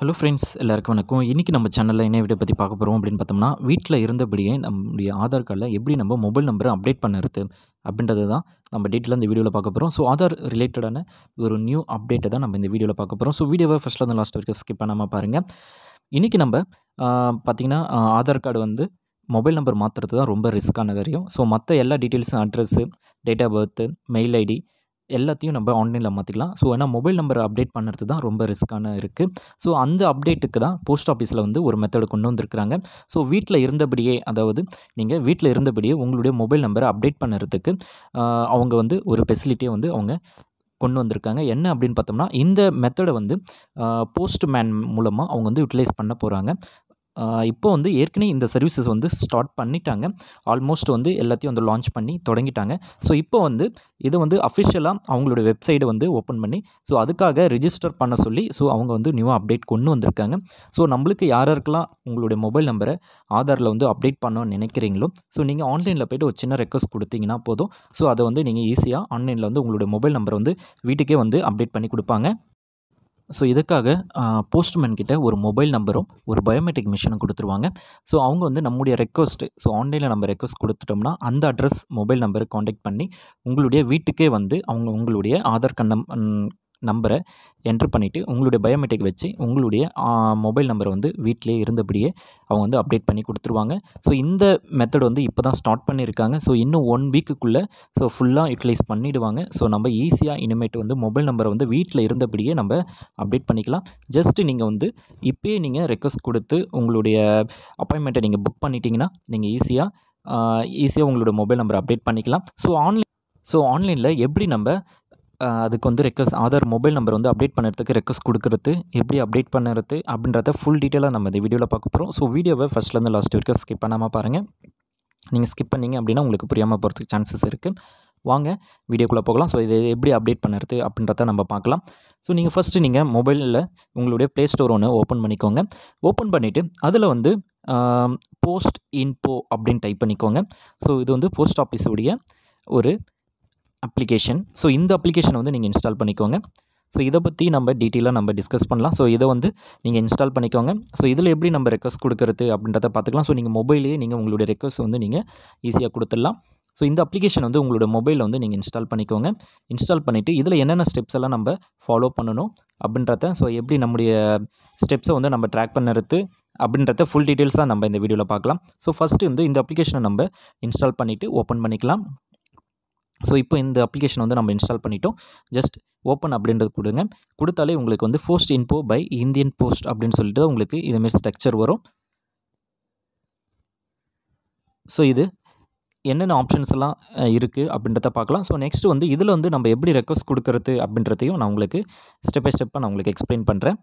hello friends எல்லாருக்கும் வணக்கம் இன்றைக்கி நம்ம சேனலில் என்ன வீடியோ பற்றி பார்க்க போகிறோம் அப்படின்னு பார்த்தோம்னா வீட்டில் இருந்தபடியே நம்முடைய ஆதார் கார்டில் எப்படி நம்ம மொபைல் நம்பரை அப்டேட் பண்ணுறது அப்படின்றது தான் நம்ம டீட்டெயிலாக இந்த வீடியோவில் பார்க்க போகிறோம் ஸோ ஆதார் ரிலேட்டடான ஒரு நியூ அப்டேட்டை தான் நம்ம இந்த வீடியோவில் பார்க்க போகிறோம் ஸோ வீடியோவை ஃபஸ்ட்டில் வந்து லாஸ்ட் வரைக்கும் ஸ்கிப் பண்ணாமல் பாருங்கள் இன்றைக்கி நம்ம பார்த்திங்கன்னா ஆதார் கார்டு வந்து மொபைல் நம்பர் மாற்றுறது தான் ரொம்ப ரிஸ்க்கான காரியம் ஸோ மற்ற எல்லா டீட்டெயில்ஸும் address date of birth mail ID எல்லாத்தையும் நம்ம ஆன்லைனில் மாற்றிக்கலாம் ஸோ ஏன்னா மொபைல் நம்பரை அப்டேட் பண்ணுறது தான் ரொம்ப ரிஸ்க்கான இருக்குது ஸோ அந்த அப்டேட்டுக்கு தான் போஸ்ட் ஆஃபீஸில் வந்து ஒரு மெத்தடு கொண்டு வந்திருக்கிறாங்க ஸோ வீட்டில் இருந்தபடியே அதாவது நீங்கள் வீட்டில் இருந்தபடியே உங்களுடைய மொபைல் நம்பரை அப்டேட் பண்ணுறதுக்கு ஆஹ், அவங்க வந்து ஒரு ஃபெசிலிட்டியை வந்து அவங்க கொண்டு வந்திருக்காங்க என்ன அப்படின்னு பார்த்தோம்னா இந்த மெத்தடை வந்து போஸ்ட்மேன் மூலமாக அவங்க வந்து யூட்டிலைஸ் பண்ண போகிறாங்க இப்போ வந்து ஏற்கனவே இந்த சர்வீசஸ் வந்து ஸ்டார்ட் பண்ணிட்டாங்க ஆல்மோஸ்ட் வந்து எல்லாத்தையும் வந்து லான்ச் பண்ணி தொடங்கிட்டாங்க ஸோ இப்போ வந்து இதை வந்து அஃபிஷியலாக அவங்களோட வெப்சைட்டை வந்து ஓப்பன் பண்ணி ஸோ அதுக்காக ரிஜிஸ்டர் பண்ண சொல்லி ஸோ அவங்க வந்து நியூ அப்டேட் கொண்டு வந்திருக்காங்க ஸோ நம்மளுக்கு யார் யாருக்கெல்லாம் உங்களுடைய மொபைல் நம்பரை ஆதாரில் வந்து அப்டேட் பண்ணணும்னு நினைக்கிறீங்களோ ஸோ நீங்கள் ஆன்லைனில் போய்ட்டு ஒரு சின்ன ரெக்வஸ்ட் கொடுத்தீங்கன்னா போதும் ஸோ அதை வந்து நீங்கள் ஈஸியாக ஆன்லைனில் வந்து உங்களுடைய மொபைல் நம்பரை வந்து வீட்டுக்கே வந்து அப்டேட் பண்ணி கொடுப்பாங்க ஸோ இதுக்காக போஸ்ட்மேன் கிட்ட ஒரு மொபைல் நம்பரும் ஒரு பயோமெட்ரிக் மிஷினும் கொடுத்துருவாங்க ஸோ அவங்க வந்து நம்முடைய ரெக்வஸ்ட்டு ஸோ ஆன்லைனில் நம்ம ரெக்வஸ்ட் கொடுத்துட்டோம்னா அந்த அட்ரஸ் மொபைல் நம்பரை காண்டாக்ட் பண்ணி உங்களுடைய வீட்டுக்கே வந்து அவங்க உங்களுடைய ஆதார் கார்டு நம் நம்பரை என்ட்ரு பண்ணிவிட்டு உங்களுடைய பயோமெட்ரிக் வச்சு உங்களுடைய மொபைல் நம்பரை வந்து வீட்டிலே இருந்தபடியே அவங்க வந்து அப்டேட் பண்ணி கொடுத்துருவாங்க ஸோ இந்த மெத்தட் வந்து இப்போ தான் ஸ்டார்ட் பண்ணியிருக்காங்க ஸோ இன்னும் ஒன் வீக்குக்குள்ளே ஸோ ஃபுல்லாக யூட்டிலைஸ் பண்ணிவிடுவாங்க ஸோ நம்ம ஈஸியாக இனிமேட்டு வந்து மொபைல் நம்பரை வந்து வீட்டில் இருந்தபடியே நம்ம அப்டேட் பண்ணிக்கலாம் ஜஸ்ட்டு நீங்கள் வந்து இப்போயே நீங்கள் ரெக்வஸ்ட் கொடுத்து உங்களுடைய அப்பாயின்மெண்ட்டை நீங்கள் புக் பண்ணிட்டீங்கன்னா நீங்கள் ஈஸியாக ஈஸியாக உங்களோட மொபைல் நம்பரை அப்டேட் பண்ணிக்கலாம் ஸோ ஆன்லைன் ஸோ ஆன்லைனில் எப்படி நம்ம ஆஹ் அதுக்கு வந்து ரெக்வஸ்ட் ஆதார் மொபைல் நம்பர் வந்து அப்டேட் பண்ணுறதுக்கு ரெக்வஸ்ட் கொடுக்குறது எப்படி அப்டேட் பண்ணுறது அப்படின்றத ஃபுல் டீட்டெயிலாக நம்ம இந்த வீடியோவில் பார்க்க போகிறோம் ஸோ வீடியோவை ஃபஸ்ட்லேருந்து லாஸ்ட் வரைக்கும் ஸ்கிப் பண்ணாமல் பாருங்கள் நீங்கள் ஸ்கிப் பண்ணீங்க அப்படின்னா உங்களுக்கு புரியாமல் போகிறதுக்கு சான்சஸ் இருக்குது வாங்க வீடியோக்குள்ளே போகலாம் ஸோ இது எப்படி அப்டேட் பண்ணுறது அப்படின்றத நம்ம பார்க்கலாம் ஸோ நீங்கள் ஃபஸ்ட்டு நீங்கள் மொபைலில் உங்களுடைய ப்ளே ஸ்டோர் ஒன்று ஓப்பன் பண்ணிக்கோங்க ஓப்பன் பண்ணிவிட்டு அதில் வந்து போஸ்ட் இன்போ அப்படின்னு டைப் பண்ணிக்கோங்க ஸோ இது வந்து போஸ்ட் ஆஃபீஸுடைய ஒரு அப்ளிகேஷன் ஸோ இந்த அப்ளிகேஷனை வந்து நீங்கள் இன்ஸ்டால் பண்ணிக்கோங்க ஸோ இதை பற்றி நம்ம டீட்டெயிலாக நம்ம டிஸ்கஸ் பண்ணலாம் ஸோ இதை வந்து நீங்கள் இன்ஸ்டால் பண்ணிக்கோங்க ஸோ இதில் எப்படி நம்ம ரெக்வஸ்ட் கொடுக்குறது அப்படின்றத பார்த்துக்கலாம் ஸோ நீங்கள் மொபைலே நீங்கள் உங்களுடைய ரெக்வஸ்ட் வந்து நீங்கள் ஈஸியாக கொடுத்துடலாம் ஸோ இந்த அப்ளிகேஷன் வந்து உங்களோட மொபைலில் வந்து நீங்கள் இன்ஸ்டால் பண்ணிக்கோங்க இன்ஸ்டால் பண்ணிவிட்டு இதில் என்னென்ன ஸ்டெப்ஸ் எல்லாம் நம்ம ஃபாலோ பண்ணணும் அப்படின்றத ஸோ எப்படி நம்முடைய ஸ்டெப்ஸை வந்து நம்ம ட்ராக் பண்ணுறது அப்படின்றத ஃபுல் டீட்டெயில்ஸாக நம்ம இந்த வீடியோவில் பார்க்கலாம் ஸோ ஃபஸ்ட்டு வந்து இந்த அப்ளிகேஷனை நம்ம இன்ஸ்டால் பண்ணிவிட்டு ஓப்பன் பண்ணிக்கலாம் ஸோ இப்போ இந்த அப்ளிகேஷன் வந்து நம்ம இன்ஸ்டால் பண்ணிட்டோம் ஜஸ்ட் ஓப்பன் அப்படின்றது கொடுங்க கொடுத்தாலே உங்களுக்கு வந்து post info by Indian post அப்படின்னு சொல்லிட்டு உங்களுக்கு இதுமாரி ஸ்ட்ரக்சர் வரும் ஸோ இது என்னென்ன ஆப்ஷன்ஸ் எல்லாம் இருக்குது அப்படின்றத பார்க்கலாம் ஸோ நெக்ஸ்ட் வந்து இதில் வந்து நம்ம எப்படி ரெக்வஸ்ட் கொடுக்கறது அப்படின்றதையும் நான் உங்களுக்கு ஸ்டெப் பை ஸ்டெப்பாக நான் உங்களுக்கு எக்ஸ்பிளைன் பண்ணுறேன்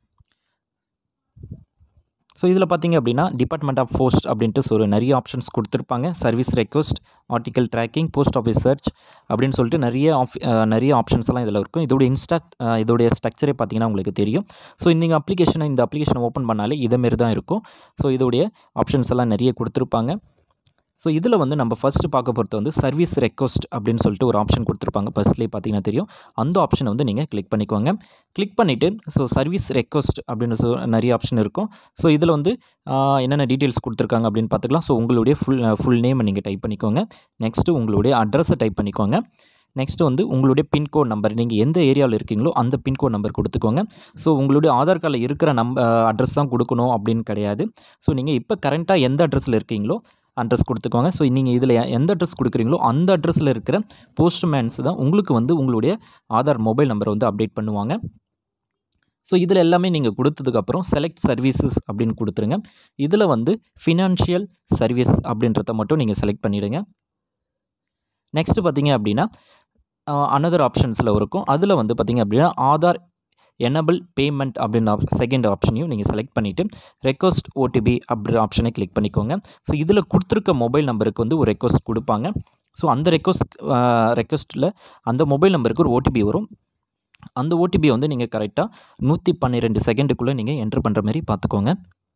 ஸோ இதில் பார்த்தீங்க அப்படின்னா டிபார்ட்மெண்ட் ஆஃப் போஸ்ட் அப்படின்ட்டு ஸோ ஒரு நிறைய ஆப்ஷன்ஸ் கொடுத்துருப்பாங்க service request article tracking post office search அப்படின்னு சொல்லிட்டு நிறைய ஆஃப் நிறைய ஆப்ஷன்ஸ் எல்லாம் இதில் இருக்கும் இதோட இன்ஸ்டா இதோடைய ஸ்ட்ரக்சரே பார்த்தீங்கன்னா உங்களுக்கு தெரியும் ஸோ இந்த அப்ளிகேஷனை இந்த அப்ளிகேஷனை ஓப்பன் பண்ணாலே இதேமாரி தான் இருக்கும் ஸோ இதோடைய ஆப்ஷன்ஸ் எல்லாம் நிறைய கொடுத்துருப்பாங்க ஸோ இதில் வந்து நம்ம ஃபஸ்ட்டு பார்க்க பொறுத்த வந்து சர்வீஸ் ரெக்வஸ்ட் அப்படின்னு சொல்லிட்டு ஒரு ஆப்ஷன் கொடுத்துருப்பாங்க ஃபஸ்ட்லேயே பார்த்தீங்கன்னா தெரியும் அந்த ஆப்ஷனை வந்து நீங்கள் கிளிக் பண்ணிக்கோங்க கிளிக் பண்ணிவிட்டு ஸோ சர்வீஸ் ரெக்வஸ்ட் அப்படின்னு சொ நிறைய ஆப்ஷன் இருக்கும் ஸோ இதில் வந்து ஆஹ், என்னென்ன டீட்டெயில்ஸ் கொடுத்துருக்காங்க அப்படின்னு பார்த்துக்கலாம் ஸோ உங்களுடைய ஃபுல் ஃபுல் நேமை நீங்கள் டைப் பண்ணிக்கோங்க நெக்ஸ்ட்டு உங்களுடைய அட்ரஸை டைப் பண்ணிக்கோங்க நெக்ஸ்ட்டு வந்து உங்களுடைய பின்கோட் நம்பர் நீங்கள் எந்த ஏரியாவில் இருக்கீங்களோ அந்த பின்கோட் நம்பர் கொடுத்துக்கோங்க ஸோ உங்களுடைய ஆதார் கார்டில் இருக்கிற நம்ப அட்ரஸ் தான் கொடுக்கணும் அப்படின்னு கிடையாது ஸோ நீங்கள் இப்போ கரண்ட்டாக எந்த அட்ரஸில் இருக்கீங்களோ அட்ரஸ் கொடுத்துக்கோங்க ஸோ நீங்கள் இதில் எந்த அட்ரஸ் கொடுக்குறீங்களோ அந்த அட்ரஸில் இருக்கிற போஸ்ட்மேன்ஸ் தான் உங்களுக்கு வந்து உங்களுடைய ஆதார் மொபைல் நம்பரை வந்து அப்டேட் பண்ணுவாங்க ஸோ இதில் எல்லாமே நீங்கள் கொடுத்ததுக்கப்புறம் செலக்ட் சர்வீசஸ் அப்படின்னு கொடுத்துருங்க இதில் வந்து ஃபினான்ஷியல் சர்வீஸ் அப்படின்றத மட்டும் நீங்கள் செலக்ட் பண்ணிவிடுங்க நெக்ஸ்ட்டு பார்த்தீங்க அப்படின்னா அனதர் ஆப்ஷன்ஸில் இருக்கும் அதில் வந்து பார்த்தீங்க அப்படின்னா ஆதார் எனபிள் பேமெண்ட் அப்படின்னு செகண்ட் ஆப்ஷனையும் நீங்கள் செலக்ட் பண்ணிவிட்டு ரெக்வஸ்ட் ஓடிபி அப்படின்ற ஆப்ஷனை கிளிக் பண்ணிக்கோங்க ஸோ இதில் கொடுத்துருக்க மொபைல் நம்பருக்கு வந்து ஒரு ரெக்வஸ்ட் கொடுப்பாங்க ஸோ அந்த ரெக்வஸ்ட் ரெக்வஸ்ட்டில் அந்த மொபைல் நம்பருக்கு ஒரு ஓடிபி வரும் அந்த ஓடிபியை வந்து நீங்கள் கரெக்டாக நூற்றி பன்னிரெண்டு செகண்டுக்குள்ளே நீங்கள் என்ட்ரு பண்ணுற மாதிரி பார்த்துக்கோங்க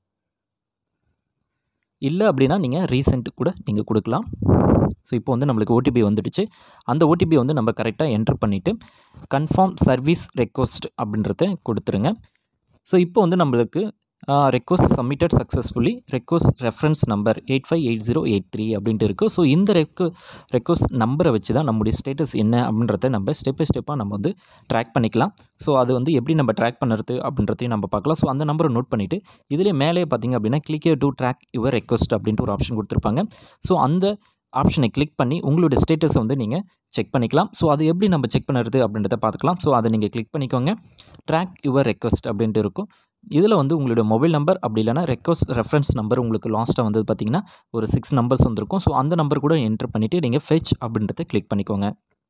இல்லை அப்படின்னா நீங்கள் ரீசெண்ட் கூட நீங்கள் கொடுக்கலாம் ஸோ இப்போ வந்து நம்மளுக்கு ஓடிபி வந்துடுச்சு அந்த ஓடிபி வந்து நம்ம கரெக்டாக என்ட்ரு பண்ணிவிட்டு கன்ஃபார்ம் சர்வீஸ் ரெக்வஸ்ட் அப்படின்றத கொடுத்துருங்க ஸோ இப்போ வந்து நம்மளுக்கு request submitted successfully request reference number eight five eight zero eight three அப்படின்ட்டு இருக்குது ஸோ இந்த ரெக்கு ரெக்வஸ்ட் நம்பரை வச்சு தான் நம்முடைய ஸ்டேட்டஸ் என்ன அப்படின்றத நம்ம ஸ்டெப் பை ஸ்டெப்பாக நம்ம வந்து ட்ராக் பண்ணிக்கலாம் ஸோ அது வந்து எப்படி நம்ம ட்ராக் பண்ணுறது அப்படின்றதையும் நம்ம பார்க்கலாம் ஸோ அந்த நம்பரை நோட் பண்ணிவிட்டு இதிலே மேலே பார்த்தீங்க அப்படின்னா click to track your request அப்படின்ட்டு ஒரு ஆப்ஷன் கொடுத்துருப்பாங்க ஸோ அந்த ஆப்ஷனை கிளிக் பண்ணி உங்களுடைய ஸ்டேட்டஸை வந்து நீங்கள் செக் பண்ணிக்கலாம் ஸோ அது எப்படி நம்ம செக் பண்ணுறது அப்படின்றத பார்த்துக்கலாம் ஸோ அதை நீங்கள் கிளிக் பண்ணிக்கோங்க ட்ராக் யுவர் ரெக்வஸ்ட் அப்படின்ட்டு இருக்கும் இதில் வந்து உங்களுடைய மொபைல் நம்பர் அப்படி இல்லைனா ரெக்வஸ்ட் ரெஃபரன்ஸ் நம்பர் உங்களுக்கு லாஸ்ட்டாக வந்து பார்த்தீங்கன்னா ஒரு சிக்ஸ் நம்பர்ஸ் வந்திருக்கும் ஸோ அந்த நம்பர் கூட என்ட்ரு பண்ணிவிட்டு நீங்கள் ஃபெச் அப்படின்றத கிளிக் பண்ணிக்கோங்க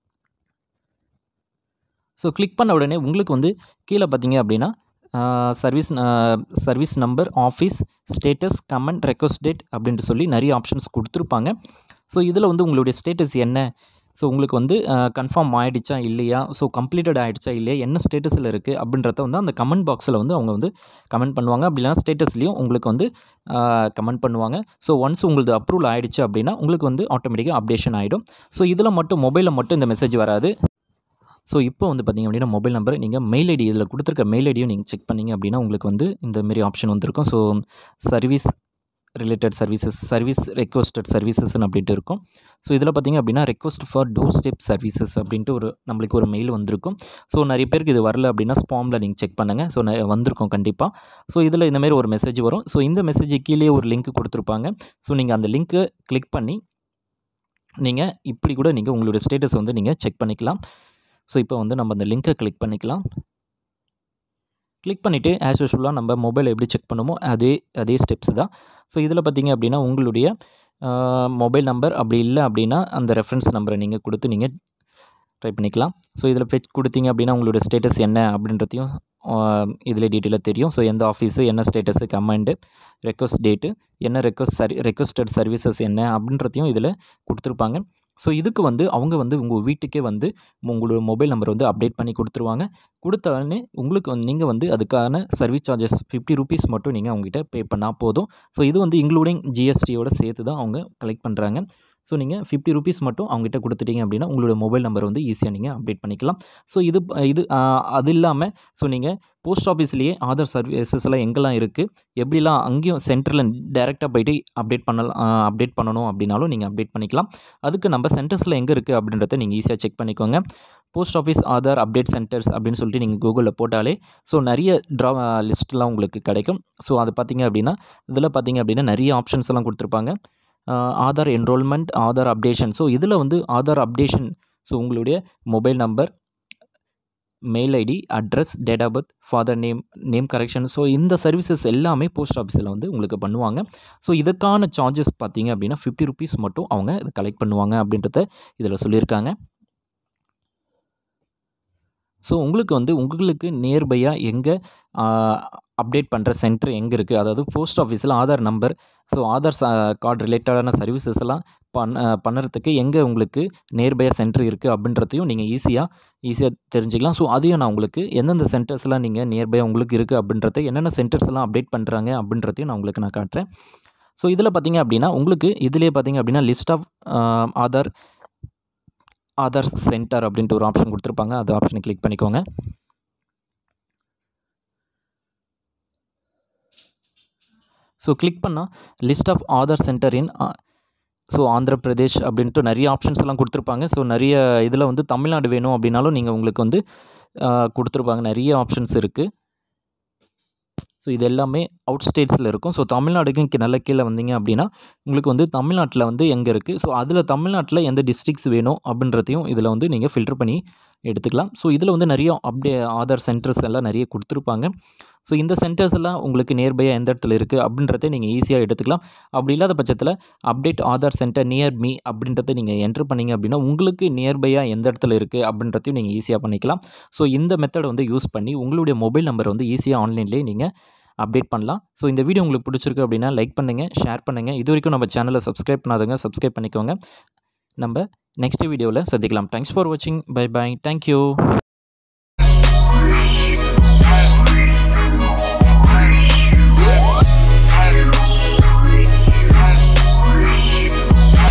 ஸோ கிளிக் பண்ண உடனே உங்களுக்கு வந்து கீழே பார்த்தீங்க அப்படின்னா service service number office status comment request date அப்படின்ட்டு சொல்லி நிறைய ஆப்ஷன்ஸ் கொடுத்துருப்பாங்க ஸோ இதில் வந்து உங்களுடைய ஸ்டேட்டஸ் என்ன ஸோ உங்களுக்கு வந்து கன்ஃபார்ம் ஆகிடுச்சா இல்லையா ஸோ கம்ப்ளீட்டட் ஆகிடுச்சா இல்லையா என்ன ஸ்டேட்டஸில் இருக்குது அப்படின்றத வந்து அந்த கமெண்ட் பாக்ஸில் வந்து அவங்க வந்து கமெண்ட் பண்ணுவாங்க அப்படி இல்லைனா ஸ்டேட்டஸ்லேயும் உங்களுக்கு வந்து கமெண்ட் பண்ணுவாங்க ஸோ ஒன்ஸ் உங்களுக்கு அப்ரூவல் ஆகிடுச்சு அப்படின்னா உங்களுக்கு வந்து ஆட்டோமேட்டிக்காக அப்டேஷன் ஆகிடும் ஸோ இதில் மட்டும் மொபைலில் மட்டும் இந்த மெசேஜ் வராது ஸோ இப்போ வந்து பார்த்திங்க அப்படின்னா மொபைல் நம்பர் நீங்கள் மெயில் ஐடி இதில் கொடுத்துருக்க மெயில் ஐடியும் நீங்கள் செக் பண்ணிங்க அப்படின்னா உங்களுக்கு வந்து இந்த மாரி ஆப்ஷன் வந்திருக்கும் so service related services service requested சர்வீசஸ்னு அப்படின்ட்டு இருக்கும் ஸோ இதில் பார்த்திங்க அப்படின்னா request for doorstep services அப்படின்ட்டு ஒரு நம்மளுக்கு ஒரு மெயில் வந்திருக்கும் ஸோ நிறைய பேருக்கு இது வரல அப்படின்னா ஸ்பாமில் நீங்கள் செக் பண்ணுங்கள் ஸோ வந்திருக்கும் கண்டிப்பாக ஸோ இதில் இந்தமாரி ஒரு மெசேஜ் வரும் ஸோ இந்த மெசேஜ் கீழே ஒரு லிங்க் கொடுத்துருப்பாங்க ஸோ நீங்கள் அந்த லிங்க்கை கிளிக் பண்ணி நீங்கள் இப்படி கூட நீங்கள் உங்களுடைய ஸ்டேட்டஸ் வந்து நீங்கள் செக் பண்ணிக்கலாம் ஸோ இப்போ வந்து நம்ம அந்த லிங்க்கை கிளிக் பண்ணிக்கலாம் கிளிக் பண்ணிவிட்டு ஆஸ் யூஷுவலாக நம்ம மொபைல் எப்படி செக் பண்ணுமோ அதே அதே ஸ்டெப்ஸ் தான் ஸோ இதில் பார்த்தீங்க அப்படின்னா உங்களுடைய மொபைல் நம்பர் அப்படி இல்லை அப்படின்னா அந்த ரெஃபரன்ஸ் நம்பரை நீங்கள் கொடுத்து நீங்கள் ட்ரை பண்ணிக்கலாம் ஸோ இதில் ஃபெச் கொடுத்தீங்க அப்படின்னா உங்களுடைய ஸ்டேட்டஸ் என்ன அப்படின்றதையும் இதில் டீட்டெயிலாக தெரியும் ஸோ எந்த ஆஃபீஸு என்ன ஸ்டேட்டஸு கமெண்டு ரெக்வஸ்ட் டேட்டு என்ன ரெக்வஸ்ட் சரி ரெக்வஸ்டட் சர்வீசஸ் என்ன அப்படின்றதையும் இதில் கொடுத்துருப்பாங்க ஸோ இதுக்கு வந்து அவங்க வந்து உங்கள் வீட்டுக்கே வந்து உங்களோட மொபைல் நம்பர் வந்து அப்டேட் பண்ணி கொடுத்துருவாங்க கொடுத்தோடனே உங்களுக்கு வந்து நீங்கள் வந்து அதுக்கான சர்வீஸ் சார்ஜஸ் ஃபிஃப்டி ருபீஸ் மட்டும் நீங்கள் அவங்ககிட்ட பே பண்ணால் போதும் ஸோ இது வந்து இன்க்ளூடிங் ஜிஎஸ்டியோட சேர்த்து தான் அவங்க கலெக்ட் பண்ணுறாங்க ஸோ நீங்கள் ஃபிஃப்டி ருபீஸ் மட்டும் அவங்ககிட்ட கொடுத்துட்டீங்க அப்படின்னா உங்களோட மொபைல் நம்பர் வந்து ஈஸியாக நீங்கள் அப்டேட் பண்ணிக்கலாம் ஸோ இது இது அது இல்லாமல் ஸோ நீங்கள் போஸ்ட் ஆஃபீஸ்லேயே ஆதார் சர்வீசஸ் எல்லாம் எங்கெல்லாம் இருக்குது எப்படிலாம் அங்கேயும் சென்டரில் டேரெக்டாக போயிட்டு அப்டேட் பண்ணலாம் அப்டேட் பண்ணணும் அப்படின்னாலும் நீங்கள் அப்டேட் பண்ணிக்கலாம் அதுக்கு நம்ம சென்டர்ஸில் எங்கே இருக்குது அப்படின்றத நீங்கள் ஈஸியாக செக் பண்ணிக்கோங்க post office Aadhaar update centres அப்படின்னு சொல்லிட்டு நீங்கள் கூகுளில் போட்டாலே ஸோ நிறைய ட்ரா லிஸ்ட்லாம் உங்களுக்கு கிடைக்கும் ஸோ அது பார்த்திங்க அப்படின்னா இதில் பார்த்திங்க அப்படின்னா நிறைய ஆப்ஷன்ஸ் எல்லாம் கொடுத்துருப்பாங்க Aadhaar enrolment Aadhaar updation so இதில் வந்து ஆதார் அப்டேஷன் ஸோ உங்களுடைய mobile number mail ID address date of birth father name name correction so இந்த சர்வீசஸ் எல்லாமே போஸ்ட் ஆஃபீஸில் வந்து உங்களுக்கு பண்ணுவாங்க ஸோ இதுக்கான சார்ஜஸ் பார்த்தீங்க அப்படின்னா ஃபிஃப்டி ருபீஸ் மட்டும் அவங்க இதை கலெக்ட் பண்ணுவாங்க அப்படின்றத இதில் சொல்லியிருக்காங்க ஸோ உங்களுக்கு வந்து உங்களுக்கு நியர்பையாக எங்கே அப்டேட் பண்ணுற சென்டர் எங்கே இருக்குது அதாவது போஸ்ட் ஆஃபீஸில் Aadhaar number so Aadhaar card ரிலேட்டடான சர்வீசஸ் எல்லாம் பண்ண பண்ணுறதுக்கு எங்கே உங்களுக்கு நியர்பையாக சென்டர் இருக்குது அப்படின்றதையும் நீங்கள் ஈஸியாக ஈஸியாக தெரிஞ்சுக்கலாம் ஸோ அதையும் நான் உங்களுக்கு எந்தெந்த சென்டர்ஸ்லாம் நீங்கள் நியர்பையாக உங்களுக்கு இருக்குது அப்படின்றத என்னென்ன சென்டர்ஸ் எல்லாம் அப்டேட் பண்ணுறாங்க அப்படின்றதையும் நான் உங்களுக்கு நான் காட்டுறேன் ஸோ இதில் பார்த்தீங்க அப்படின்னா உங்களுக்கு இதிலே பார்த்தீங்க அப்படின்னா list of Aadhaar Aadhaar centre அப்படின்ட்டு ஒரு ஆப்ஷன் கொடுத்துருப்பாங்க அந்த ஆப்ஷனை கிளிக் பண்ணிக்கோங்க ஸோ கிளிக் பண்ணால் list of Aadhaar centre in so Andhra Pradesh அப்படின்ட்டு நிறைய ஆப்ஷன்ஸ் எல்லாம் கொடுத்துருப்பாங்க ஸோ நிறைய இதில் வந்து தமிழ்நாடு வேணும் அப்படின்னாலும் நீங்கள் உங்களுக்கு வந்து கொடுத்துருப்பாங்க நிறைய ஆப்ஷன்ஸ் இருக்குது ஸோ இது எல்லாமே அவுட் ஸ்டேட்ஸில் இருக்கும் ஸோ தமிழ்நாடுக்கு நல்ல கீழே வந்தீங்க அப்படின்னா உங்களுக்கு வந்து தமிழ்நாட்டில் வந்து எங்கே இருக்குது ஸோ அதில் தமிழ்நாட்டில் எந்த டிஸ்ட்ரிக்ஸ் வேணும் அப்படின்றதையும் இதில் வந்து நீங்கள் ஃபில்டர் பண்ணி எடுத்துக்கலாம் ஸோ இதில் வந்து நிறைய அப்டே ஆதார் சென்டர்ஸ் எல்லாம் நிறைய கொடுத்துருப்பாங்க ஸோ இந்த சென்டர்ஸ் எல்லாம் உங்களுக்கு நியர்பையாக எந்த இடத்துல இருக்குது அப்படின்றத நீங்கள் ஈஸியாக எடுத்துக்கலாம் அப்படி இல்லாத பட்சத்தில் update Aadhaar centre near me அப்படின்றத நீங்கள் என்ட்ரு பண்ணிங்க அப்படின்னா உங்களுக்கு நியர்பையாக எந்த இடத்துல இருக்குது அப்படின்றதையும் நீங்கள் ஈஸியாக பண்ணிக்கலாம் ஸோ இந்த மெத்தடை வந்து யூஸ் பண்ணி உங்களுடைய மொபைல் நம்பர் வந்து ஈஸியாக ஆன்லைன்லேயே நீங்கள் அப்டேட் பண்ணலாம் ஸோ இந்த வீடியோ உங்களுக்கு பிடிச்சிருக்கு அப்படின்னா லைக் பண்ணுங்கள் ஷேர் பண்ணுங்கள் இது வரைக்கும் நம்ம சேனலை சப்ஸ்கிரைப் பண்ணாதவங்க சப்ஸ்கிரைப் பண்ணிக்கோங்க நம்ம நெக்ஸ்ட் வீடியோவில் சந்திக்கலாம் தேங்க்ஸ் ஃபார் வாட்சிங் பை பை தேங்க்யூ